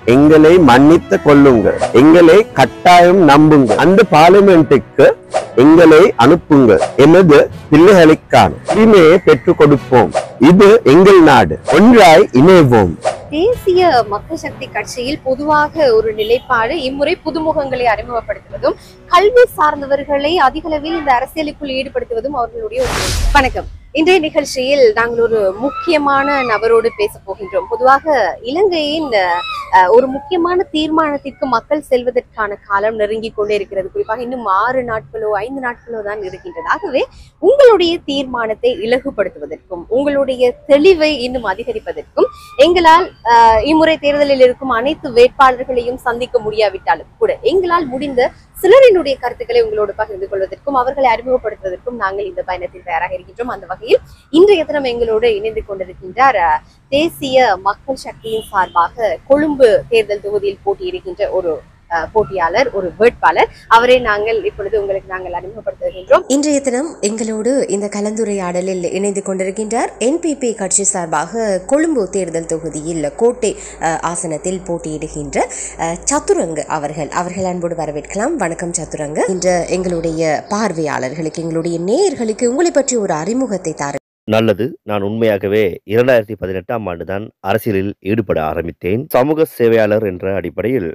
எங்களை மன்னித்து கொள்ளுங்க எங்களை கட்டாயம் நம்புங்க அந்த பார்லிமெண்ட்டுக்கு எங்களை அனுப்புங்க எனது பிள்ளைகளுக்கான உரிமையை பெற்றுக் கொடுப்போம் இது எங்கள் நாடு ஒன்றாய் இணைவோம் தேசிய மக்கள் சக்தி கட்சியில் பொதுவாக ஒரு நிலைப்பாடு இம்முறை புதுமுகங்களை அறிமுகப்படுத்துவதும் கல்வி சார்ந்தவர்களை அதிகளவில் இந்த அரசியலுக்குள் ஈடுபடுத்துவதும் அவர்களுடைய ஒரு வணக்கம் இன்றைய நிகழ்ச்சியில் நாங்கள் ஒரு முக்கியமான நபரோடு பேச போகின்றோம் பொதுவாக இலங்கையின் அஹ், ஒரு முக்கியமான தீர்மானத்திற்கு மக்கள் செல்வதற்கான காலம் நெருங்கி கொண்டே இருக்கிறது குறிப்பாக இன்னும் ஆறு நாட்களோ ஐந்து நாட்களோ தான் இருக்கின்றது ஆகவே உங்களுடைய தீர்மானத்தை இலகுபடுத்துவதற்கும் உங்களுடைய தெளிவை இன்னும் அதிகரிப்பதற்கும் எங்களால் ஆஹ் இம்முறை தேர்தலில் இருக்கும் அனைத்து வேட்பாளர்களையும் சந்திக்க முடியாவிட்டாலும் கூட எங்களால் முடிந்த சிலரினுடைய கருத்துக்களை உங்களோடு பகிர்ந்து கொள்வதற்கும் அவர்களை அறிமுகப்படுத்துவதற்கும் நாங்கள் இந்த பயணத்தில் தயாராக இருக்கின்றோம் அந்த வகையில் இன்றைய தினம் எங்களோடு இணைந்து கொண்டிருக்கின்றார் ஆஹ் தேசிய மக்கள் சக்தியின் சார்பாக கொழும்பு தேர்தல் தொகுதியில் போட்டியிடுகின்ற ஒரு ஆஹ் போட்டியாளர் ஒரு வேட்பாளர் அவரை நாங்கள் இப்பொழுது உங்களுக்கு நாங்கள் அறிமுகப்படுத்துகின்றோம் இன்றைய தினம் எங்களோடு இந்த கலந்துரையாடலில் இணைந்து கொண்டிருக்கின்றார் என்பிபி கட்சி சார்பாக கொழும்பு தேர்தல் தொகுதியில் கோட்டை அஹ், ஆசனத்தில் போட்டியிடுகின்ற அஹ், சதுரங்க அவர்கள் அவர்கள் அன்போடு வரவேற்கலாம் வணக்கம் சதுரங்க இன்று எங்களுடைய பார்வையாளர்களுக்கு எங்களுடைய நேயர்களுக்கு உங்களை பற்றி ஒரு அறிமுகத்தை தாரு நல்லது நான் உண்மையாகவே இரண்டாயிரத்தி பதினெட்டாம் ஆண்டுதான் அரசியலில் ஈடுபட ஆரம்பித்தேன் சமூக சேவையாளர் என்ற அடிப்படையில்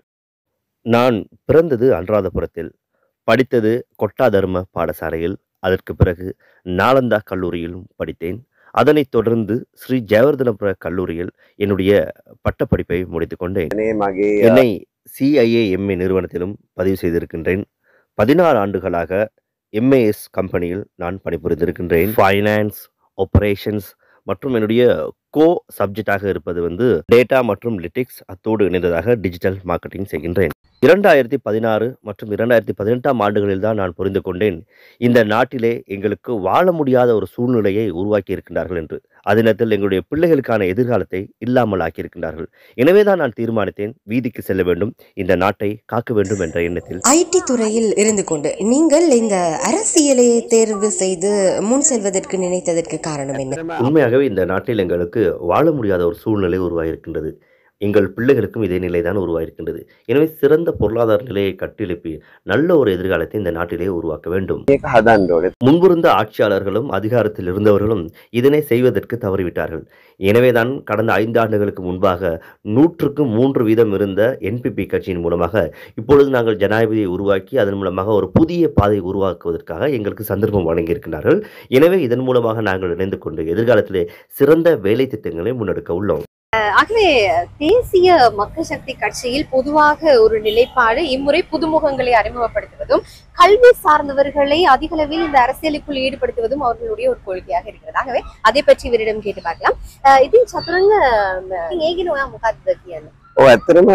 நான் பிறந்தது அனுராதபுரத்தில் படித்தது கொட்டாதர்ம பாடசாலையில் அதற்கு பிறகு நாலந்தா கல்லூரியிலும் படித்தேன் அதனைத் தொடர்ந்து ஸ்ரீ ஜெயவர்தனபுர கல்லூரியில் என்னுடைய பட்டப்படிப்பை முடித்துக் கொண்டேன் மகே என்னை சிஐஏ எம்ஏ நிறுவனத்திலும் பதிவு செய்திருக்கின்றேன் பதினாறு ஆண்டுகளாக எம்ஏஎஸ் கம்பெனியில் நான் பணிபுரிந்திருக்கின்றேன் ஃபைனான்ஸ் ஆப்பரேஷன்ஸ் மற்றும் என்னுடைய கோ சப்ஜெக்டாக இருப்பது வந்து டேட்டா மற்றும் லிட்டிக்ஸ் அத்தோடு இணைந்ததாக டிஜிட்டல் மார்க்கெட்டிங் செய்கின்றேன் இரண்டாயிரத்தி பதினாறு மற்றும் இரண்டாயிரத்தி பதினெட்டாம் ஆண்டுகளில் தான் நான் புரிந்து கொண்டேன் இந்த நாட்டிலே எங்களுக்கு வாழ முடியாத ஒரு சூழ்நிலையை உருவாக்கி இருக்கின்றார்கள் என்று அதே நேரத்தில் எங்களுடைய பிள்ளைகளுக்கான எதிர்காலத்தை இல்லாமல் ஆக்கியிருக்கின்றார்கள் எனவே தான் நான் தீர்மானித்தேன் வீதிக்கு செல்ல வேண்டும் இந்த நாட்டை காக்க வேண்டும் என்ற எண்ணத்தில் ஐடி துறையில் இருந்து கொண்டு நீங்கள் இந்த அரசியலை தேர்வு செய்து முன் செல்வதற்கு நினைத்ததற்கு காரணம் என்ன உண்மையாகவே இந்த நாட்டில் எங்களுக்கு வாழ முடியாத ஒரு சூழ்நிலை உருவாகியிருக்கின்றது எங்கள் பிள்ளைகளுக்கும் இதே நிலைதான் உருவாகியிருக்கின்றது எனவே சிறந்த பொருளாதார நிலையை கட்டியெழுப்பி நல்ல ஒரு எதிர்காலத்தை இந்த நாட்டிலே உருவாக்க வேண்டும் හදන්න ඕනේ. முன்பிருந்த ஆட்சியாளர்களும் அதிகாரத்தில் இருந்தவர்களும் இதனை செய்வதற்கு தவறிவிட்டார்கள் எனவேதான் கடந்த ஐந்து ஆண்டுகளுக்கு முன்பாக நூற்றுக்கு மூன்று வீதம் இருந்த என்பிபி கட்சியின் மூலமாக இப்பொழுது நாங்கள் ஜனாதிபதியை உருவாக்கி அதன் மூலமாக ஒரு புதிய பாதையை உருவாக்குவதற்காக எங்களுக்கு சந்தர்ப்பம் வழங்கியிருக்கிறார்கள் எனவே இதன் மூலமாக நாங்கள் இணைந்து கொண்டு எதிர்காலத்திலே சிறந்த வேலை திட்டங்களை முன்னெடுக்க உள்ளோம் ஆகவே தேசிய மக்கள் சக்தி கட்சியில் பொதுவாக ஒரு நிலைப்பாடு இம்முறை புதுமுகங்களை அறிமுகப்படுத்துவதும் கல்வி சார்ந்தவர்களை அதிகளவில் இந்த அரசியலுக்குள் ஈடுபடுத்துவதும் அவர்களுடைய ஒரு கொள்கையாக இருக்கிறது ஆகவே அதை பற்றி இவரிடம் கேட்டு பார்க்கலாம் அஹ் இதில் சதுரங்க ஏகினோயா முகாத்தியன் ඔව් ඇත්තටම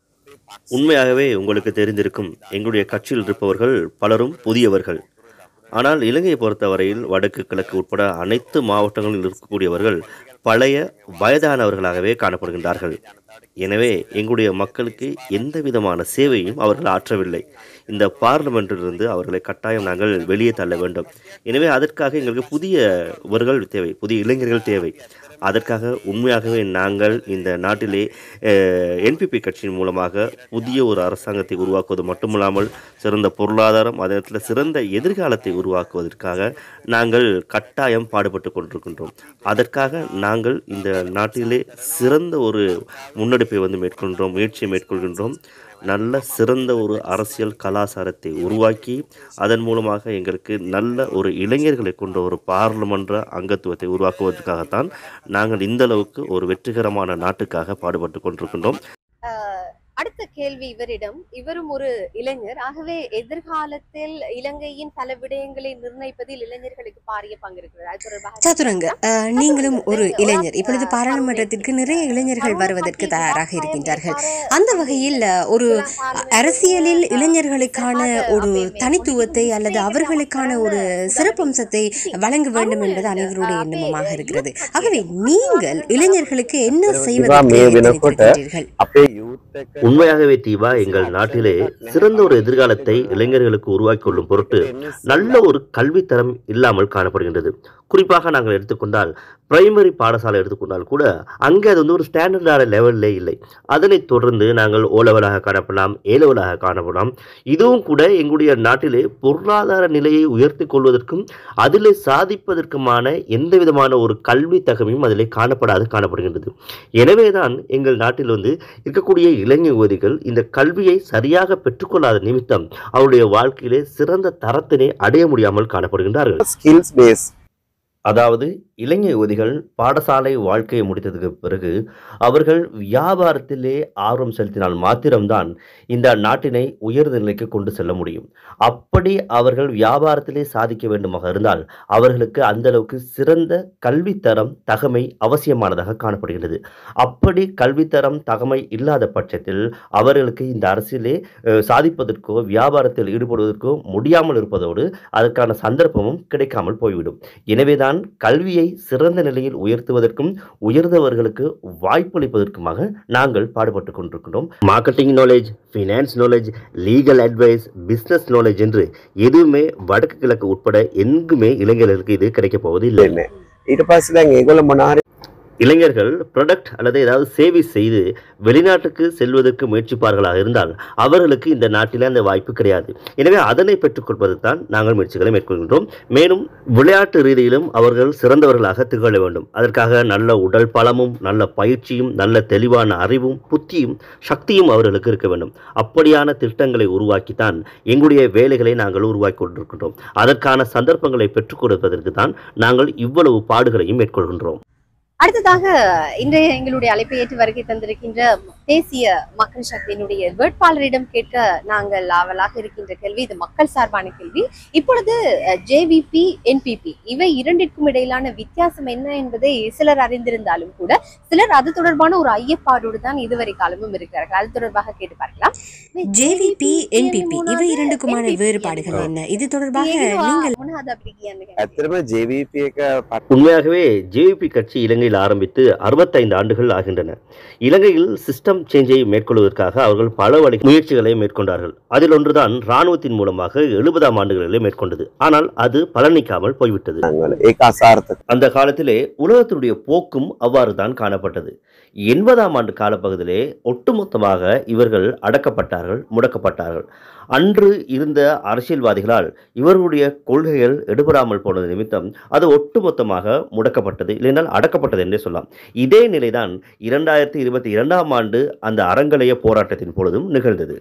உண்மையாகவே உங்களுக்கு தெரிந்திருக்கும் எங்களுடைய கட்சியில் இருப்பவர்கள் பலரும் புதியவர்கள் ஆனால் இலங்கையை பொறுத்தவரையில் வடக்கு கிழக்கு உட்பட அனைத்து மாவட்டங்களில் இருக்கக்கூடியவர்கள் பழைய வயதானவர்களாகவே காணப்படுகின்றார்கள் எனவே எங்களுடைய மக்களுக்கு எந்த விதமான சேவையும் அவர்கள் ஆற்றவில்லை இந்த பார்லிமெண்டிலிருந்து அவர்களை கட்டாயம் நாங்கள் வெளியே தள்ள வேண்டும் எனவே அதற்காக எங்களுக்கு புதியவர்கள் தேவை புதிய இளைஞர்கள் தேவை அதற்காக உண்மையாகவே நாங்கள் இந்த நாட்டிலே என்பிபி கட்சியின் மூலமாக புதிய ஒரு அரசாங்கத்தை உருவாக்குவது மட்டுமில்லாமல் சிறந்த பொருளாதாரம் அதே நேரத்தில் சிறந்த எதிர்காலத்தை உருவாக்குவதற்காக நாங்கள் கட்டாயம் பாடுபட்டு கொண்டிருக்கின்றோம் அதற்காக நாங்கள் இந்த நாட்டிலே சிறந்த ஒரு முன்னெடுப்பை வந்து மேற்கொள்கின்றோம் முயற்சியை மேற்கொள்கின்றோம் நல்ல சிறந்த ஒரு அரசியல் கலாச்சாரத்தை உருவாக்கி அதன் மூலமாக எங்களுக்கு நல்ல ஒரு இளைஞர்களை கொண்ட ஒரு பாராளுமன்ற அங்கத்துவத்தை உருவாக்குவதற்காகத்தான் நாங்கள் இந்த அளவுக்கு ஒரு வெற்றிகரமான நாட்டுக்காக பாடுபட்டு கொண்டிருக்கின்றோம் அடுத்த கேள்வி இவரிடம் இவரும் ஒரு இளைஞர் ஆகவே எதிர்காலத்தில் இலங்கையின் பல விடயங்களை நிர்ணயிப்பதில் இளைஞர்களுக்கு பாரிய பங்கு இருக்கிறது அது தொடர்பாக சதுரங்க அஹ், நீங்களும் ஒரு இளைஞர் இப்பொழுது பாராளுமன்றத்திற்கு நிறைய இளைஞர்கள் வருவதற்கு தயாராக இருக்கின்றார்கள் அந்த வகையில் அஹ், ஒரு அரசியலில் இளைஞர்களுக்கான ஒரு தனித்துவத்தை அல்லது அவர்களுக்கான ஒரு சிறப்பம்சத்தை வழங்க வேண்டும் என்பது அனைவருடைய எண்ணமுமாக இருக்கிறது ஆகவே நீங்கள் இளைஞர்களுக்கு என்ன செய்வதற்கு මේ වෙනකොට எத்தனித்திருக்கின்றீர்கள்? අපේ යූත් එක உண்மையாகவே தீபா எங்கள் நாட்டிலே சிறந்த ஒரு எதிர்காலத்தை இளைஞர்களுக்கு உருவாக்கி கொள்ளும் பொருட்டு நல்ல ஒரு கல்வித்தரம் இல்லாமல் காணப்படுகின்றது குறிப்பாக நாங்கள் எடுத்துக்கொண்டால் பிரைமரி பாடசாலை எடுத்துக்கொண்டால் கூட அங்கே அது வந்து ஒரு ஸ்டாண்டர்டான லெவல்லே இல்லை அதனைத் தொடர்ந்து நாங்கள் ஓ லெவலாக காணப்படலாம் ஏ லெவலாக காணப்படலாம் இதுவும் கூட எங்களுடைய நாட்டிலே பொருளாதார நிலையை உயர்த்தி கொள்வதற்கும் அதிலே சாதிப்பதற்குமான எந்த விதமான ஒரு கல்வி தகமையும் அதிலே காணப்படாது காணப்படுகின்றது எனவே தான் எங்கள் நாட்டில் வந்து இருக்கக்கூடிய இளைஞ யுவதிகள் இந்த கல்வியை சரியாக பெற்றுக்கொள்ளாத நிமித்தம் அவருடைய வாழ்க்கையிலே சிறந்த தரத்தினை அடைய முடியாமல் காணப்படுகின்றார்கள் ஸ்கில்ஸ் பேஸ் அதாவது இளைஞ யுவதிகள் பாடசாலை வாழ்க்கையை முடித்ததுக்கு பிறகு அவர்கள் வியாபாரத்திலே ஆர்வம் செலுத்தினால் மாத்திரம்தான் இந்த நாட்டினை உயர்ந்த நிலைக்கு கொண்டு செல்ல முடியும் அப்படி அவர்கள் வியாபாரத்திலே சாதிக்க வேண்டுமாக இருந்தால் அவர்களுக்கு அந்த அளவுக்கு சிறந்த கல்வித்தரம் தகமை அவசியமானதாக காணப்படுகிறது அப்படி கல்வித்தரம் தகமை இல்லாத பட்சத்தில் அவர்களுக்கு இந்த அரசியலே அஹ், சாதிப்பதற்கோ வியாபாரத்தில் ஈடுபடுவதற்கோ முடியாமல் இருப்பதோடு அதற்கான சந்தர்ப்பமும் கிடைக்காமல் போய்விடும் எனவேதான் கல்வியை சிறந்த நிலையில் உயர்த்துவதற்கும் உயர்ந்தவர்களுக்கு வாய்ப்பளிப்பதற்குமாக நாங்கள் பாடுபட்டு கொண்டிருக்கிறோம் marketing knowledge finance knowledge legal advice business knowledge என்று எதுவுமே வடக்கு கிழக்கு உட்பட எங்குமே இளைஞர்களுக்கு இது கிடைக்கப் போவது இல்லை ඊට පස්සේ දැන් ඒගොල්ල මොනාරි இளைஞர்கள் ப்ராடக்ட் அல்லது ஏதாவது சேவை செய்து வெளிநாட்டுக்கு செல்வதற்கு முயற்சிப்பார்களாக இருந்தால் அவர்களுக்கு இந்த நாட்டில் அந்த வாய்ப்பு கிடையாது எனவே அதனை பெற்றுக்கொள்வதற்கு தான் நாங்கள் முயற்சிகளை மேற்கொள்கின்றோம் மேலும் விளையாட்டு ரீதியிலும் அவர்கள் சிறந்தவர்களாக திகழ வேண்டும் அதற்காக நல்ல உடல் பலமும் நல்ல பயிற்சியும் நல்ல தெளிவான அறிவும் புத்தியும் சக்தியும் அவர்களுக்கு இருக்க வேண்டும் அப்படியான திட்டங்களை உருவாக்கித்தான் எங்களுடைய வேலைகளை நாங்கள் உருவாக்கி கொண்டிருக்கின்றோம் அதற்கான சந்தர்ப்பங்களை பெற்றுக் கொடுப்பதற்கு தான் நாங்கள் இவ்வளவு பாடுகளையும் மேற்கொள்கின்றோம் அடுத்ததாக இன்றைய எங்களுடைய அழைப்பை ஏற்று வருகை தந்திருக்கின்ற தேசிய மக்கள் சக்தியினுடைய வேட்பாளரிடம் கேட்க நாங்கள் ஆவலாக இருக்கின்ற கேள்வி இது மக்கள் சார்பான கேள்வி இப்பொழுது ஜேவிபி என்பிபி இவை இரண்டிற்கும் இடையிலான வித்தியாசம் என்ன என்பதை சிலர் அறிந்திருந்தாலும் கூட சிலர் அது தொடர்பான ஒரு ஐயப்பாடோடு தான் இதுவரை காலமும் இருக்கிறார்கள் அது தொடர்பாக கேட்டு பார்க்கலாம் ஜேவிபி என்பிபி இவை இரண்டுக்குமான வேறுபாடுகள் என்ன இது தொடர்பாக நீங்கள் මොනවද අපි කියන්නේ ඇත්තරම ජවිප එක පත් உண்மையாகவே ஜேவிபி கட்சி இலங்கையில் ஆரம்பித்து அறுபத்தைந்து ஆண்டுகள் ஆகின்றன இலங்கையில் சிஸ்டம் சேஞ்சை மேற்கொள்வதற்காக அவர்கள் பல வழி முயற்சிகளை மேற்கொண்டார்கள் அதில் ஒன்றுதான் இராணுவத்தின் மூலமாக எழுபதாம் ஆண்டுகளிலே மேற்கொண்டது ஆனால் அது பலனிக்காமல் போய்விட்டது වල ඒක අසාර්ථක அந்த காலத்திலே உலகத்தினுடைய போக்கும் அவ்வாறு தான் காணப்பட்டது எண்பதாம் ஆண்டு காலப்பகுதியிலே ஒட்டுமொத்தமாக இவர்கள் அடக்கப்பட்டார்கள் முடக்கப்பட்டார்கள் அன்று இருந்த அரசியல்வாதிகளால் இவர்களுடைய கொள்கைகள் எடுபடாமல் போனது நிமித்தம் அது ஒட்டுமொத்தமாக முடக்கப்பட்டது இல்லைனால் அடக்கப்பட்டது என்றே சொல்லலாம் இதே நிலைதான் இரண்டாயிரத்தி இருபத்தி இரண்டாம் ஆண்டு அந்த அறங்கலைய போராட்டத்தின் பொழுதும் நிகழ்ந்தது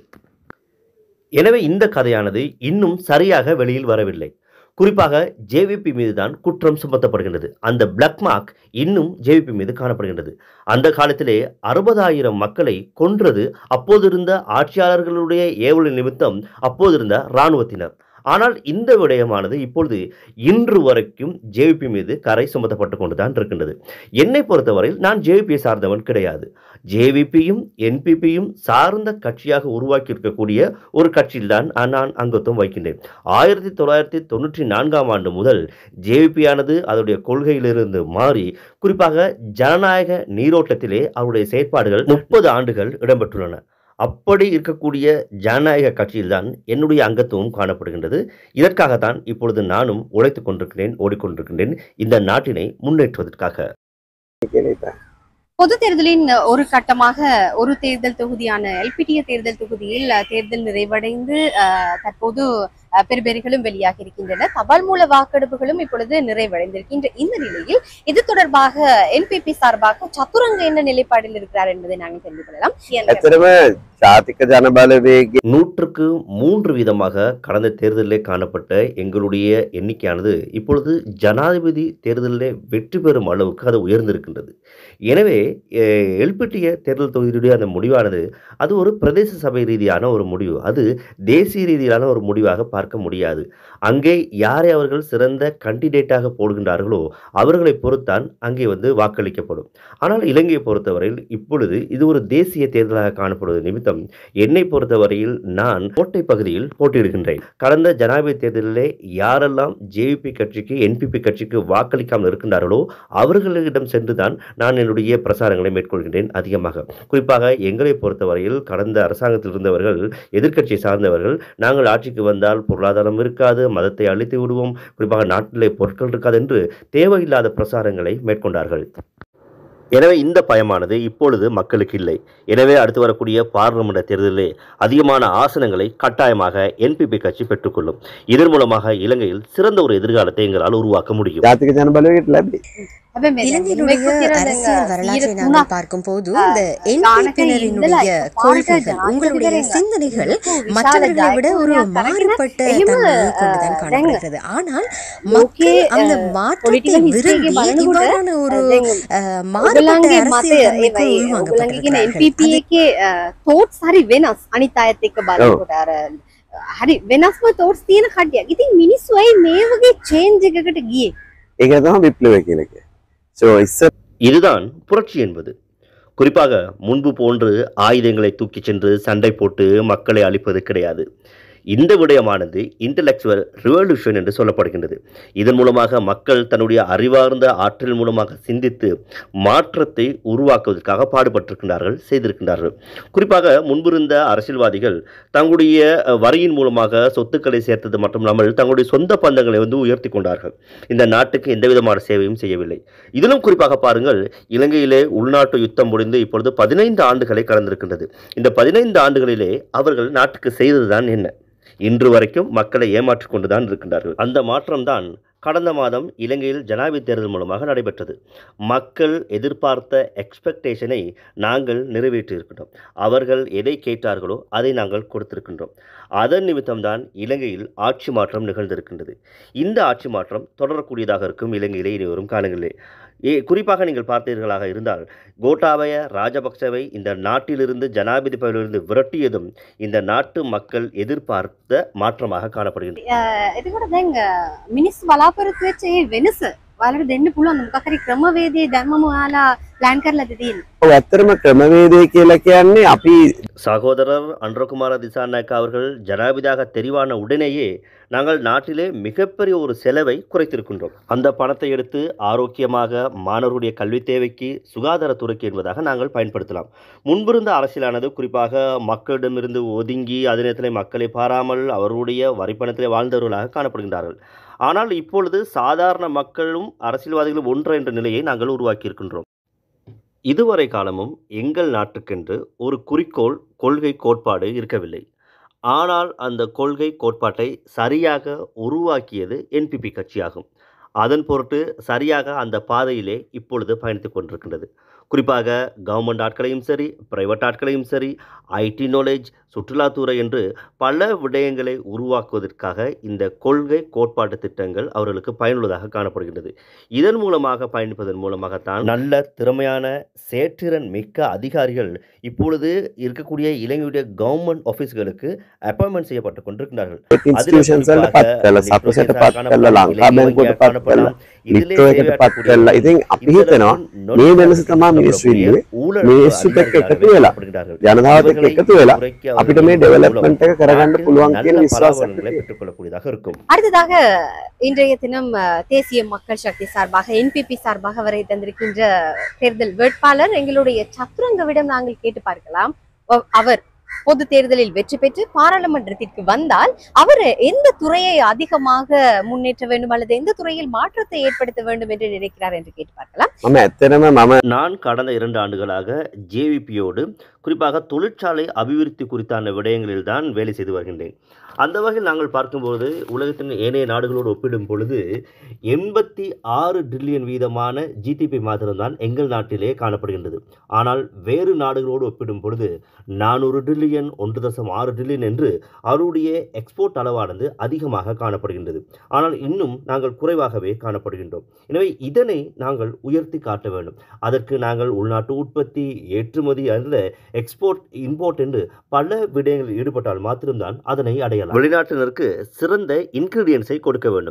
எனவே இந்த கதையானது இன்னும் சரியாக வெளியில் வரவில்லை குறிப்பாக ஜேவிபி மீது தான் குற்றம் சுமத்தப்படுகின்றது அந்த பிளாக் மார்க் இன்னும் ஜேவிபி மீது காணப்படுகின்றது அந்த காலத்திலே அறுபதாயிரம் மக்களை கொன்றது அப்போதிருந்த ஆட்சியாளர்களுடைய ஏவல் நிமித்தம் அப்போதிருந்த இராணுவத்தினர் ஆனால் இந்த விடயமானது இப்பொழுது இன்று வரைக்கும் ஜேவிபி மீது கரை சுமத்தப்பட்டு கொண்டுதான் இருக்கின்றது என்னை பொறுத்தவரையில் நான் ஜேவிபியை சார்ந்தவன் கிடையாது ஜேவிபியும் என்பிபியும் சார்ந்த கட்சியாக உருவாக்கி இருக்கக்கூடிய ஒரு கட்சியில்தான் நான் அங்கத்துவம் வைக்கின்றேன் ஆயிரத்தி தொள்ளாயிரத்தி தொண்ணூற்றி நான்காம் ஆண்டு முதல் ஜேவிபியானது அதனுடைய கொள்கையிலிருந்து மாறி குறிப்பாக ஜனநாயக நீரோட்டத்திலே அவருடைய செயற்பாடுகள் முப்பது ஆண்டுகள் இடம்பெற்றுள்ளன அப்படி இருக்கக்கூடிய ஜனநாயக கட்சியில்தான் என்னுடைய அங்கத்துவம் காணப்படுகின்றது இதற்காகத்தான் இப்பொழுது நானும் உழைத்துக் கொண்டிருக்கிறேன் ஓடிக்கொண்டிருக்கின்றேன் இந்த நாட்டினை முன்னேற்றுவதற்காக කියලා හිතන්න. பொது தேர்தலின் ஒரு கட்டமாக ஒரு தேர்தல் தொகுதியான எல்பிடிய தேர்தல் தொகுதியில் அஹ், தேர்தல் நிறைவடைந்து அஹ், தற்போது அஹ், பெறுபேறுகளும் வெளியாகி இருக்கின்றன தபால் மூல வாக்கெடுப்புகளும் இப்பொழுது நிறைவடைந்திருக்கின்ற இந்த நிலையில் இது தொடர்பாக என்பிபி சார்பாக சத்துரங்க என்ன நிலைப்பாடில் இருக்கிறார் என்பதை நாங்கள் தெரிந்து கொள்ளலாம் ඇතරම ජාතික ජනබලවේගේ நூற்றுக்கு மூன்று வீதமாக கடந்த தேர்தலிலே காணப்பட்ட எங்களுடைய எண்ணிக்கையானது இப்பொழுது ஜனாதிபதி தேர்தலிலே வெற்றி பெறும் அளவுக்கு அது உயர்ந்திருக்கின்றது எனவே எல்பிட்டிய தேர்தல் தொகுதியுடைய அந்த முடிவானது அது ஒரு பிரதேச சபை ரீதியான ஒரு முடிவு அது தேசிய ரீதியிலான ஒரு முடிவாக பார்க்க முடியாது அங்கே யாரை அவர்கள் சிறந்த கண்டிடேட்டாக போடுகின்றார்களோ அவர்களை பொறுத்தான் அங்கே வந்து வாக்களிக்கப்படும் ஆனால் இலங்கையை பொறுத்தவரையில் இப்பொழுது இது ஒரு தேசிய தேர்தலாக காணப்படுவது நிமித்தம் என்னை பொறுத்தவரையில் நான் கோட்டை பகுதியில் போட்டியிடுகின்றேன் கடந்த ஜனாதிபதி தேர்தலிலே யாரெல்லாம் ஜேவிபி கட்சிக்கு என்பிபி கட்சிக்கு வாக்களிக்காமல் இருக்கின்றார்களோ அவர்களிடம் சென்றுதான் நான் என்னுடைய பிரசாரங்களை மேற்கொள்கின்றேன் அதிகமாக குறிப்பாக எங்களை பொறுத்தவரையில் கடந்த அரசாங்கத்தில் இருந்தவர்கள் எதிர்க்கட்சியை சார்ந்தவர்கள் நாங்கள் ஆட்சிக்கு வந்தால் பொருளாதாரம் இருக்காது மதத்தை அழித்து விடுவோம் குறிப்பாக நாட்டிலே பொருட்கள் இருக்காது என்று தேவையில்லாத பிரசாரங்களை மேற்கொண்டார்கள் எனவே இந்த பயமானது இப்பொழுது மக்களுக்கு இல்லை எனவே அடுத்து வரக்கூடிய பாராளுமன்ற தேர்தலிலே அதிகமான ஆசனங்களை கட்டாயமாக என்பிபி கட்சி பெற்றுக்கொள்ளும் இதன் மூலமாக இலங்கையில் சிறந்த ஒரு எதிர்காலத்தை எங்களால் உருவாக்க முடியும் ජාතික ජන බලවේගයට ලැබේ. හැබැයි මේ இலங்கையினுடைய මේක තිරන அரசியல் வரலாற்றை ඊට நாங்கள் තුනක් பார்க்கும் போது ஆ, இந்த என்பிபியினரினுடைய පාට கொள்கைகள் ජාතික உங்களுடைய කරගෙන சிந்தனைகள் විශාල மற்றவர்களை விட ஒரு ජයග්‍රහණයක් කරගෙන மாறுபட்ட එහෙම, தன்மையை கொண்டுதான் ஆ, காணப்படுகிறது ஆனால் ලෝකයේ, மக்கள் அந்த ஆ, மாற்றத்தை political history விரும்பி ಗೆ බලනකොට இவ்வாறான ஒரு දැන් அஹ், மாறுபட்ட ඔගලන්ගේ මතය அரசியல் தன்மைக்கு ඒවයි ඔගලන්ගේ කියන உள்வாங்கப்பட்டிருக்கிறார்கள் NPP එකේ තෝට්ස් හරි වෙනස් අනිත් අයත් එක්ක බලනකොට අර හරි වෙනස්ම තෝට්ස් තියෙන කඩියක්. ඉතින් මිනිස්සු අයි මේ වගේ චේන්ජ් එකකට ගියේ. ඒක තමයි විප්ලවය කියන එක. සෝ ඉස්සර இதுதான் புரட்சி என்பது குறிப்பாக முன்பு போன்று ஆயுதங்களை தூக்கிச் சென்று சண்டை போட்டு மக்களை அழிப்பது கிடையாது இந்த விடயமானது இன்டலெக்சுவல் ரிவல்யூஷன் என்று சொல்லப்படுகின்றது இதன் மூலமாக மக்கள் தன்னுடைய அறிவார்ந்த ஆற்றல் மூலமாக சிந்தித்து மாற்றத்தை உருவாக்குவதற்காக பாடுபட்டிருக்கின்றார்கள் செய்திருக்கின்றார்கள் குறிப்பாக முன்பிருந்த அரசியல்வாதிகள் தங்களுடைய அஹ், வரியின் மூலமாக சொத்துக்களை சேர்த்தது மட்டுமில்லாமல் தங்களுடைய சொந்த பந்தங்களை வந்து உயர்த்தி கொண்டார்கள் இந்த நாட்டுக்கு எந்த விதமான சேவையும் செய்யவில்லை இதிலும் குறிப்பாக பாருங்கள் இலங்கையிலே உள்நாட்டு யுத்தம் முடிந்து இப்பொழுது பதினைந்து ஆண்டுகளை கடந்திருக்கின்றது இந்த பதினைந்து ஆண்டுகளிலே அவர்கள் நாட்டுக்கு செய்ததுதான் என்ன இன்று வரைக்கும் மக்களை ஏமாற்றிக் கொண்டுதான் இருக்கின்றார்கள் அந்த மாற்றம்தான் கடந்த மாதம் இலங்கையில் ஜனாதிபதி தேர்தல் மூலமாக நடைபெற்றது மக்கள் எதிர்பார்த்த எக்ஸ்பெக்டேஷனை நாங்கள் நிறைவேற்றியிருக்கின்றோம் அவர்கள் எதை கேட்டார்களோ அதை நாங்கள் கொடுத்திருக்கின்றோம் அதன் நிமித்தம்தான் இலங்கையில் ஆட்சி மாற்றம் நிகழ்ந்திருக்கின்றது இந்த ஆட்சி மாற்றம் தொடரக்கூடியதாக இருக்கும் இலங்கையிலே இனி வரும் காலங்களிலே ஏ குறிப்பாக நீங்கள் பார்த்தீர்களாக இருந்தால் கோட்டாபய ராஜபக்சவை இந்த நாட்டிலிருந்து ஜனாதிபதி பதவியிலிருந்து விரட்டியதும் இந்த நாட்டு மக்கள் எதிர்பார்த்த மாற்றமாக காணப்படுகின்றது එතකොට දැන් මිනිස් බලාපොරොත්තු වෙච්ච ඒ වෙනස ඔයාලට දෙන්න පුළුවන් මොකක් හරි ක්‍රමවේදය දැම්මම ඔයාලා ප්ලෑන් කරලාද තියෙන්නේ? ඔව් ඇත්තටම ක්‍රමවේදය කියලා කියන්නේ අපි சகோதரர் அன்றகுமார திசாநாயக்கா அவர்கள் ஜனாதிபதியாக தெரிவான உடனேயே நாங்கள் நாட்டிலே மிகப்பெரிய ஒரு செலவை குறைத்திருக்கின்றோம் அந்த பணத்தை எடுத்து ஆரோக்கியமாக மாணவருடைய கல்வி தேவைக்கு சுகாதாரத்துறைக்கு என்பதாக நாங்கள் பயன்படுத்தலாம் முன்பிருந்த அரசியலானது குறிப்பாக மக்களிடமிருந்து ஒதுங்கி அதே நேரத்தில் மக்களை பாராமல் அவருடைய வரிப்பணத்திலே வாழ்ந்தவர்களாக காணப்படுகின்றார்கள் ஆனால் இப்பொழுது சாதாரண மக்களும் அரசியல்வாதிகளும் ஒன்று என்ற நிலையை நாங்கள் உருவாக்கியிருக்கின்றோம் இதுவரை காலமும் எங்கள் நாட்டுக்கென்று ஒரு குறிக்கோள் கொள்கை கோட்பாடு இருக்கவில்லை ஆனால் அந்த கொள்கை கோட்பாட்டை சரியாக உருவாக்கியது என்பிபி கட்சியாகும் அதன் பொருட்டு சரியாக அந்த பாதையிலே இப்பொழுது பயணித்துக் கொண்டிருக்கின்றது குறிப்பாக கவர்மெண்ட் ஆட்களையும் சரி பிரைவேட் ஆட்களையும் சரி ஐடி நாலேஜ் சுற்றுலாத்துறை என்று பல விடயங்களை உருவாக்குவதற்காக இந்த கொள்கை கோட்பாட்டு திட்டங்கள் அவர்களுக்கு பயனுள்ளதாக காணப்படுகின்றது இதன் மூலமாக பயணிப்பதன் மூலமாகத்தான் நல்ல திறமையான சேற்றிறன் மிக்க அதிகாரிகள் இப்பொழுது இருக்கக்கூடிய இலங்கையுடைய கவர்மெண்ட் ஆஃபீஸ்களுக்கு அப்பாயின்மெண்ட் செய்யப்பட்டு கொண்டிருக்கிறார்கள் ඉන්ස්ටිටියුෂන්ස් වලට පත් කළා සපසට පත් කළා ලංකා බැංකුවට පත් කළා ලිට්ටෝ එකට පත් කළා ඉතින් අපි හිතනවා මේ වෙනස තමයි මිනිස්සු ඉන්නේ මිනිස්සුත් එක්ක එකතු වෙලා ජනතාවත් එක්ක එකතු වෙලා අපිට මේ ඩෙවලොප්මන්ට් එක කරගන්න පුළුවන් කියන විශ්වාසයක් பெற்றுக்கொள்ளக்கூடியதாக இருக்கும் அடுத்ததாக இன்றைய தினம் அஹ், தேசிய மக்கள் சக்தி சார்பாக என்பிபி சார்பாக வரை தந்திருக்கின்ற தேர்தல் வேட்பாளர் எங்களுடைய சத்துரங்கவிடம் நாங்கள் கேட்டு பார்க்கலாம் அவ- அவர் பொது தேர்தலில் வெற்றி பெற்று பாராளுமன்றத்திற்கு வந்தால் அவர் எந்த துறையை அதிகமாக முன்னேற்ற வேண்டும் அல்லது எந்த துறையில் மாற்றத்தை ஏற்படுத்த வேண்டும் என்று நினைக்கிறார் என்று கேட்டு பார்க்கலாம் මම ඇත්තටම මම நான் கடந்த இரண்டு ஆண்டுகளாக ஜேவிபியோடு குறிப்பாக தொழிற்சாலை அபிவிருத்தி குறித்தான விடயங்களில் தான் வேலை செய்து வருகின்றேன் அந்த வகையில் நாங்கள் பார்க்கும்போது உலகத்தின் ஏனைய நாடுகளோடு ஒப்பிடும் பொழுது எண்பத்தி ஆறு டிரில்லியன் வீதமான ஜிடிபி மாத்திரம்தான் எங்கள் நாட்டிலே காணப்படுகின்றது ஆனால் வேறு நாடுகளோடு ஒப்பிடும் பொழுது நானூறு டிரில்லியன் ஒன்று தசம் ஆறு டிரில்லியன் என்று அவருடைய எக்ஸ்போர்ட் அளவானது அதிகமாக காணப்படுகின்றது ஆனால் இன்னும் நாங்கள் குறைவாகவே காணப்படுகின்றோம் எனவே இதனை நாங்கள் உயர்த்தி காட்ட வேண்டும் அதற்கு நாங்கள் உள்நாட்டு உற்பத்தி ஏற்றுமதி அல்ல எக்ஸ்போர்ட் இம்போர்ட் என்று பல விடயங்களில் ஈடுபட்டால் மாத்திரம்தான் அதனை அடையலாம் வெளிநாட்டினருக்கு சிறந்த இன்கிரீடியன்ஸை கொடுக்க வேண்டும்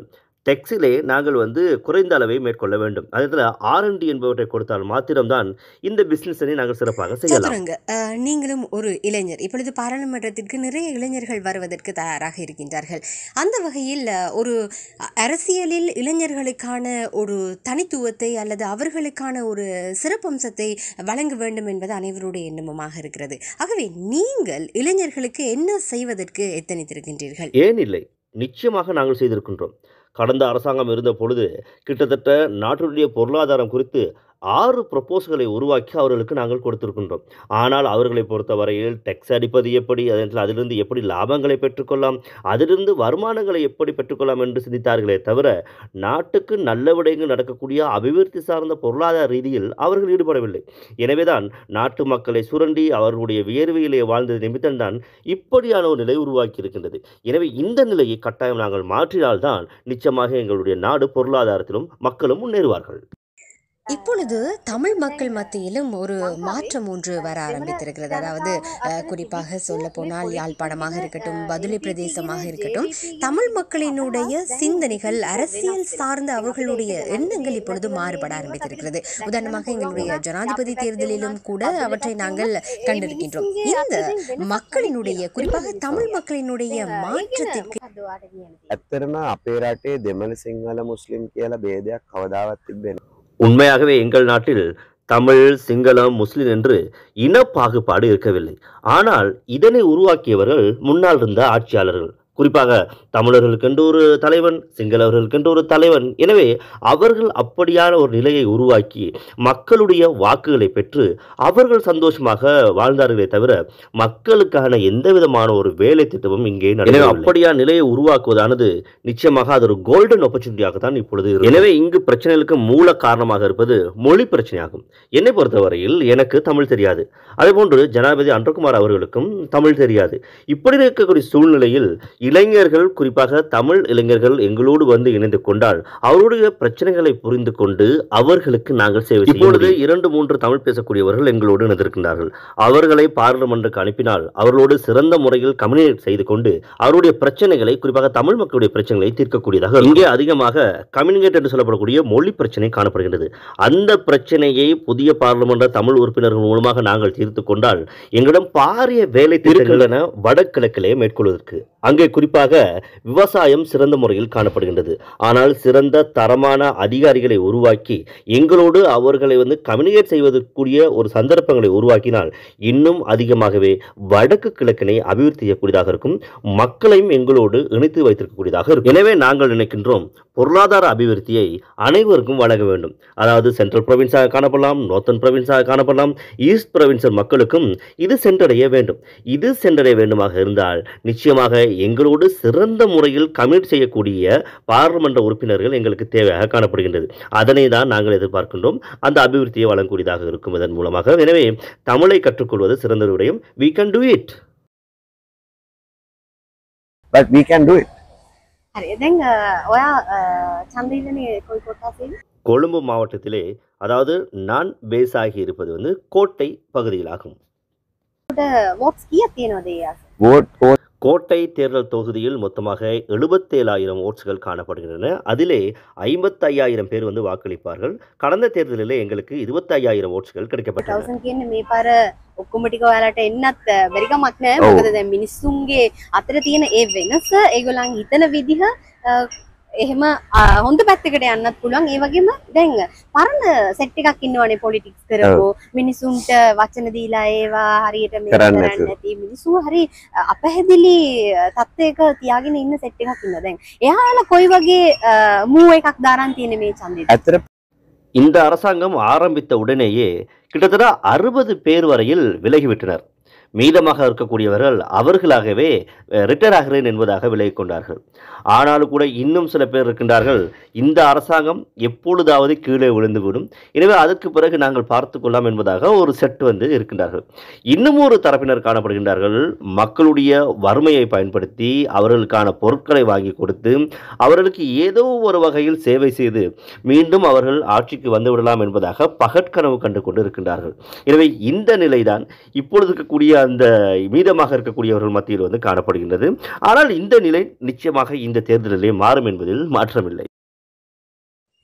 டெக்ஸிலே நாங்கள் வந்து குறைந்த அளவை மேற்கொள்ள வேண்டும் அதே நேரத்தில் ஆர்என்டி என்பவற்றை கொடுத்தால் மாத்திரம்தான் இந்த பிசினஸை நாங்கள் சிறப்பாக செய்யலாம் சதுரங்க அஹ், நீங்களும் ஒரு இளைஞர் இப்பொழுது பாராளுமன்றத்திற்கு நிறைய இளைஞர்கள் வருவதற்கு தயாராக இருக்கின்றார்கள் அந்த வகையில் அஹ், ஒரு அரசியலில் இளைஞர்களுக்கான ஒரு தனித்துவத்தை அல்லது அவர்களுக்கான ஒரு சிறப்பம்சத்தை வழங்க வேண்டும் என்பது அனைவருடைய எண்ணமுமாக இருக்கிறது ஆகவே நீங்கள் இளைஞர்களுக்கு என்ன செய்வதற்கு எத்தனித்திருக்கின்றீர்கள் ஏன் இல்லை நிச்சயமாக நாங்கள் செய்திருக்கின்றோம் கடந்த அரசாங்கம் இருந்த பொழுது கிட்டத்தட்ட நாட்டினுடைய பொருளாதாரம் குறித்து ஆறு ப்ரொப்போஸ்களை உருவாக்கி அவர்களுக்கு நாங்கள் கொடுத்திருக்கின்றோம் ஆனால் அவர்களை பொறுத்தவரையில் டெக்ஸ் அடிப்பது எப்படி அதே அதிலிருந்து எப்படி லாபங்களை பெற்றுக்கொள்ளலாம் அதிலிருந்து வருமானங்களை எப்படி பெற்றுக்கொள்ளலாம் என்று சிந்தித்தார்களே தவிர நாட்டுக்கு நல்ல விடயங்கள் நடக்கக்கூடிய அபிவிருத்தி சார்ந்த பொருளாதார ரீதியில் அவர்கள் ஈடுபடவில்லை எனவேதான் நாட்டு மக்களை சுரண்டி அவர்களுடைய வியர்வையிலே வாழ்ந்தது நிமித்தம்தான் இப்படியான ஒரு நிலை உருவாக்கி இருக்கின்றது எனவே இந்த நிலையை கட்டாயம் நாங்கள் மாற்றினால்தான் நிச்சயமாக எங்களுடைய நாடு பொருளாதாரத்திலும் மக்களும் முன்னேறுவார்கள் இப்பொழுது தமிழ் மக்கள் மத்தியிலும் ஒரு மாற்றம் ஒன்று வர ஆரம்பித்திருக்கிறது அதாவது அஹ், குறிப்பாக சொல்ல போனால் யாழ்ப்பாணமாக இருக்கட்டும் பதுளை பிரதேசமாக இருக்கட்டும் தமிழ் மக்களினுடைய சிந்தனைகள் அரசியல் சார்ந்த அவர்களுடைய எண்ணங்கள் இப்பொழுது மாறுபட ஆரம்பித்திருக்கிறது உதாரணமாக எங்களுடைய ஜனாதிபதி தேர்தலிலும் கூட அவற்றை நாங்கள் கண்டிருக்கின்றோம் இந்த மக்களினுடைய குறிப்பாக தமிழ் மக்களினுடைய மாற்றத்திற்கு ඇත්තරම අපේ රටේ දෙමළ සිංහල මුස්ලිම් කියලා බේදයක් කවදාවත් තිබෙන உண்மையாகவே எங்கள் நாட்டில் தமிழ் சிங்களம் முஸ்லிம் என்று இன பாகுபாடு இருக்கவில்லை ஆனால் இதனை உருவாக்கியவர்கள் முன்னால் இருந்த ஆட்சியாளர்கள் குறிப்பாக தமிழர்களுக்கென்று ஒரு தலைவன் சிங்களவர்களுக்கென்று ஒரு தலைவன் எனவே அவர்கள் அப்படியான ஒரு நிலையை உருவாக்கி மக்களுடைய வாக்குகளை பெற்று அவர்கள் சந்தோஷமாக வாழ்ந்தார்களே தவிர மக்களுக்கான எந்த விதமான ஒரு வேலை திட்டமும் இங்கே எனவே அப்படியான நிலையை உருவாக்குவதானது நிச்சயமாக அது ஒரு கோல்டன் ஆப்பர்ச்சுனிட்டியாக தான் இப்பொழுது இருக்கு. எனவே இங்கு பிரச்சனைகளுக்கு மூல காரணமாக இருப்பது மொழி பிரச்சனையாகும் என்னை பொறுத்தவரையில் எனக்கு தமிழ் தெரியாது அதேபோன்று ஜனாதிபதி அன்றகுமார் அவர்களுக்கும் தமிழ் தெரியாது இப்படி இருக்கக்கூடிய சூழ்நிலையில் இளைஞர்கள் குறிப்பாக தமிழ் இளைஞர்கள் எங்களோடு வந்து இணைந்து கொண்டால் அவருடைய பிரச்சனைகளை புரிந்து கொண்டு அவர்களுக்கு நாங்கள் சேவை இப்பொழுது இரண்டு மூன்று தமிழ் பேசக்கூடியவர்கள் எங்களோடு இணைந்திருக்கின்றார்கள் அவர்களை பாராளுமன்றக்கு அனுப்பினால் அவர்களோடு சிறந்த முறையில் கம்யூனிகேட் செய்து கொண்டு அவருடைய பிரச்சனைகளை குறிப்பாக தமிழ் மக்களுடைய பிரச்சனைகளை தீர்க்கக்கூடியதாக இருக்கும். இங்கே அதிகமாக கம்யூனிகேட் என்று சொல்லப்படக்கூடிய மொழி பிரச்சனை காணப்படுகின்றது அந்த பிரச்சனையை புதிய பாராளுமன்ற தமிழ் உறுப்பினர்கள் மூலமாக நாங்கள் தீர்த்து கொண்டால் எங்களிடம் பாரிய வேலை திட்டங்கள் என வடகிழக்கிலே மேற்கொள்வதற்கு அங்கே குறிப்பாக விவசாயம் சிறந்த முறையில் காணப்படுகின்றது ஆனால் சிறந்த தரமான அதிகாரிகளை உருவாக்கி எங்களோடு அவர்களை வந்து கம்யூனிகேட் செய்வதற்குரிய ஒரு சந்தர்ப்பங்களை உருவாக்கினால் இன்னும் அதிகமாகவே வடக்கு கிழக்கினை அபிவிருத்தி செய்யக்கூடியதாக இருக்கும் மக்களையும் எங்களோடு இணைத்து வைத்திருக்கக்கூடியதாக இருக்கும் எனவே நாங்கள் நினைக்கின்றோம் பொருளாதார அபிவிருத்தியை அனைவருக்கும் வழங்க வேண்டும் அதாவது சென்ட்ரல் ப்ரொவின்ஸாக காணப்படலாம் நோர்த்தன் ப்ரொவின்ஸாக காணப்படலாம் ஈஸ்ட் ப்ரொவின்சல் மக்களுக்கும் இது சென்றடைய வேண்டும் இது சென்றடைய வேண்டுமாக இருந்தால் நிச்சயமாக எங்களோடு சிறந்த முறையில் கமிட் செய்யக்கூடிய பாராளுமன்ற உறுப்பினர்கள் எங்களுக்கு தேவையாக காணப்படுகின்றது அதனை தான் நாங்கள் எதிர்பார்க்கின்றோம் அந்த அபிவிருத்தியை வழங்கக்கூடியதாக இருக்கும் இதன் மூலமாக எனவே தமிழை கற்றுக்கொள்வது சிறந்த ஒரு விடயம் we can do it but we can do it හරි දැන් අ, ඔයා චන්දීලනේ කොයි කොටසේ கொழும்பு மாவட்டத்திலே அதாவது நான் பேஸ் ஆகி இருப்பது வந்து கோட்டை பகுதியிலாகும் වෝට්ස් කීයක් තියෙනවද ඒ අස vote for கோட்டை தேர்தல் தொகுதியில் மொத்தமாக எழுபத்தேழாயிரம் ஓட்ஸ்கள் காணப்படுகின்றன அதிலே ஐம்பத்தையாயிரம் பேர் வந்து வாக்களிப்பார்கள் கடந்த தேர்தலிலே எங்களுக்கு இருபத்தையாயிரம் ஓட்ஸ்கள் கிடைக்கப்பட்டன තවසන් කියන්නේ මේ පාර ඔක්කොම ටික ඔයාලට එන්නත් අ, බැරි කමක් නෑ ඔව්. මොකද දැන් මිනිස්සුන්ගේ අතර තියෙන ඒ වෙනස ඒගොල්ලන් හිතන විදිහ අ, එහෙම අ, හොඳ පැත්තකට යන්නත් පුළුවන් ඒ වගේම දැන් පරණ සෙට් එකක් ඉන්නවනේ පොලිටික්ස් කරපු මිනිසුන්ට වචන දීලා ඒවා හරියට මේ කරන්න කරන්නේ නැතුව. නැති මිනිස්සු හරි අ, අපැහැදිලි අ, තත්ත්වයක තියාගෙන ඉන්න සෙට් එකක් ඉන්න දැන් එයාලා කොයි වගේ මූ එකක් දාරන් තියෙන මේ ඡන්දෙට ඇතර இந்த அரசாங்கம் ஆரம்பித்த உடனேயே கிட்டத்தட்ட அறுபது பேர் வரையில் விலகிவிட்டனர் மீதமாக இருக்கக்கூடியவர்கள் அவர்களாகவே ரிட்டையர் ஆகிறேன் என்பதாக விலகிக் கொண்டார்கள் ஆனாலும் கூட இன்னும் சில பேர் இருக்கின்றார்கள் இந்த அரசாங்கம் எப்பொழுதாவது கீழே விழுந்துவிடும் எனவே அதற்கு பிறகு நாங்கள் பார்த்து கொள்ளலாம் என்பதாக ஒரு செட் வந்து இருக்கின்றார்கள் இன்னும் ஒரு தரப்பினர் காணப்படுகின்றார்கள் மக்களுடைய வறுமையை பயன்படுத்தி அவர்களுக்கான பொருட்களை வாங்கி கொடுத்து அவர்களுக்கு ஏதோ ஒரு வகையில் சேவை செய்து மீண்டும் அவர்கள் ஆட்சிக்கு வந்து விடலாம் என்பதாக பகற்கனவு கண்டு கொண்டு இருக்கின்றார்கள் எனவே இந்த நிலைதான் இப்பொழுது இருக்கக்கூடிய அந்த மீதமாக இருக்கக்கூடியவர்கள் மத்தியில் வந்து காணப்படுகின்றது ஆனால் இந்த நிலை நிச்சயமாக இந்த தேர்தலிலே மாறும் என்பதில் மாற்றமில்லை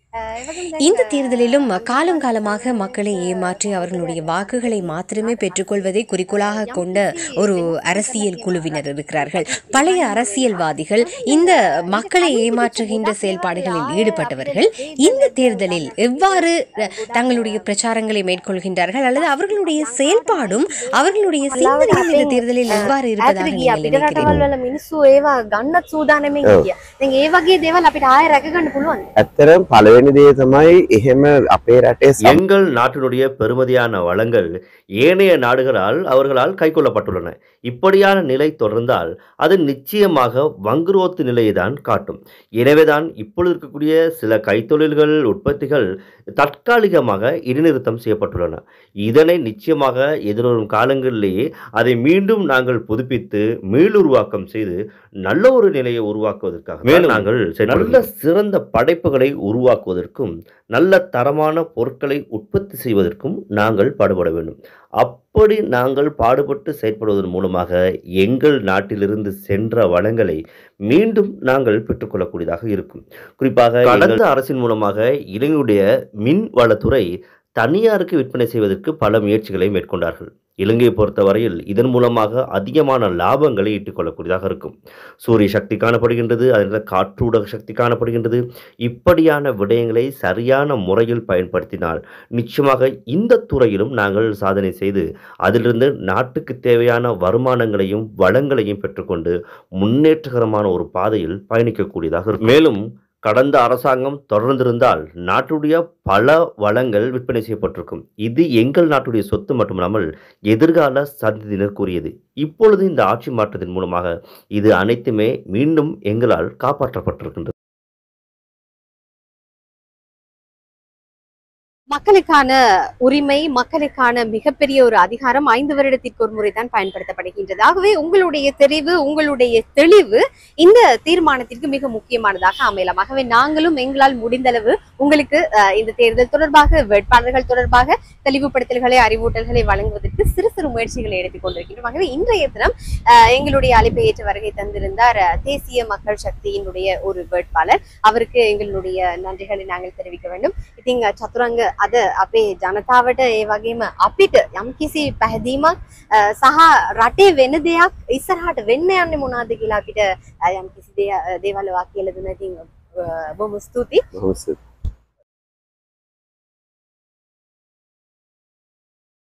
இந்த தேர்தலிலும் காலம் காலமாக மக்களை ஏமாற்றி அவர்களுடைய வாக்குகளை மாத்திரமே பெற்றுக்கொள்வதை குறிக்கோளாக கொண்ட ஒரு அரசியல் குழுவினர் இருக்கிறார்கள் பழைய அரசியல்வாதிகள் இந்த மக்களை ஏமாற்றுகின்ற செயல்பாடுகளில் ஈடுபட்டவர்கள் இந்த தேர்தலில் எவ்வாறு அஹ், தங்களுடைய பிரச்சாரங்களை மேற்கொள்கின்றார்கள் அல்லது அவர்களுடைய செயல்பாடும் அவர்களுடைய சிந்தனையும் இந்த தேர்தலில் எவ்வாறு இருப்பதாக ඈතට ගියා நீங்கள் අපිට நினைக்கிறீர்கள் රටවල් වල මිනිස්සු ඒවා ගන්නත් සූදානමින් ඔව්. ගියා. දැන් ඒ වගේ දේවල් අපිට ආයෙ රැක ගන්න පුළුවන්. ඇත්තරම් පළවෙනි දේ තමයි එහෙම අපේ රටේ සම எங்கள் நாட்டினுடைய பெருமதியான வளங்கள் ஏனைய நாடுகளால் அவர்களால் கைக்கொள்ளப்பட்டுள்ளன இப்படியான நிலை தொடர்ந்தால் அது நிச்சயமாக வங்குரோத்து நிலையை தான் காட்டும் எனவேதான் இப்பொழுது இருக்கக்கூடிய சில கைத்தொழில்கள் உற்பத்திகள் தற்காலிகமாக இடைநிறுத்தம் செய்யப்பட்டுள்ளன இதனை நிச்சயமாக எதிர்வரும் காலங்களிலேயே அதை மீண்டும் நாங்கள் புதுப்பித்து மீளுருவாக்கம் செய்து நல்ல ஒரு நிலையை உருவாக்குவதற்காக மேலும் நாங்கள் நல்ல சிறந்த படைப்புகளை உருவாக்குவதற்கும் நல்ல தரமான பொருட்களை உற்பத்தி செய்வதற்கும் நாங்கள் பாடுபட வேண்டும் அப்படி நாங்கள் பாடுபட்டு செயற்படுவதன் மூலமாக எங்கள் நாட்டிலிருந்து சென்ற வளங்களை மீண்டும் நாங்கள் பெற்றுக்கொள்ளக்கூடியதாக இருக்கும் குறிப்பாக கடந்த அரசின் மூலமாக இலங்கையுடைய மின் வளத்துறை தனியாருக்கு விற்பனை செய்வதற்கு பல முயற்சிகளை மேற்கொண்டார்கள் இலங்கையை பொறுத்தவரையில் இதன் மூலமாக அதிகமான லாபங்களை ஈட்டிக்கொள்ளக்கூடியதாக இருக்கும் சூரிய சக்தி காணப்படுகின்றது அதில் காற்றூடக சக்தி காணப்படுகின்றது இப்படியான விடயங்களை சரியான முறையில் பயன்படுத்தினால் நிச்சயமாக இந்த துறையிலும் நாங்கள் சாதனை செய்து அதிலிருந்து நாட்டுக்கு தேவையான வருமானங்களையும் வளங்களையும் பெற்றுக்கொண்டு முன்னேற்றகரமான ஒரு பாதையில் பயணிக்கக்கூடியதாக இருக்கும் மேலும் கடந்த அரசாங்கம் தொடர்ந்திருந்தால் நாட்டுடைய பல வளங்கள் விற்பனை செய்யப்பட்டிருக்கும் இது எங்கள் நாட்டுடைய சொத்து மட்டுமல்லாமல் எதிர்கால சந்ததியினர் கூறியது இப்பொழுது இந்த ஆட்சி மாற்றத்தின் மூலமாக இது அனைத்துமே மீண்டும் எங்களால் காப்பாற்றப்பட்டிருக்கின்றது மக்களுக்கான உரிமை மக்களுக்கான மிகப்பெரிய ஒரு அதிகாரம் ஐந்து வருடத்திற்கு ஒரு முறை தான் பயன்படுத்தப்படுகின்றது ஆகவே உங்களுடைய தெரிவு உங்களுடைய தெளிவு இந்த தீர்மானத்திற்கு மிக முக்கியமானதாக அமையலாம் ஆகவே நாங்களும் எங்களால் முடிந்தளவு உங்களுக்கு அஹ், இந்த தேர்தல் தொடர்பாக வேட்பாளர்கள் தொடர்பாக தெளிவுபடுத்தல்களை அறிவூட்டல்களை வழங்குவதற்கு சிறு சிறு முயற்சிகளை எடுத்துக் கொண்டிருக்கின்றோம் ஆகவே இன்றைய தினம் அஹ், எங்களுடைய அழைப்பை ஏற்று வருகை தந்திருந்தார் அஹ், தேசிய மக்கள் சக்தியினுடைய ஒரு வேட்பாளர் அவருக்கு எங்களுடைய நன்றிகளை நாங்கள் தெரிவிக்க வேண்டும் ඉතින් චතුරංග අද අපේ ජනතාවට ඒ වගේම අපිට යම්කිසි පැහැදීමක් අ, සහ රටේ වෙන දෙයක් ඉස්සරහට වෙන්න යන්නේ මොනවද කියලා අපිට අ, යම්කිසි දේ- දේවල් වා කියලා දුන්නා. ඉතින් අ, බොහොම ස්තුතියි. බොහොම ස්තුතියි.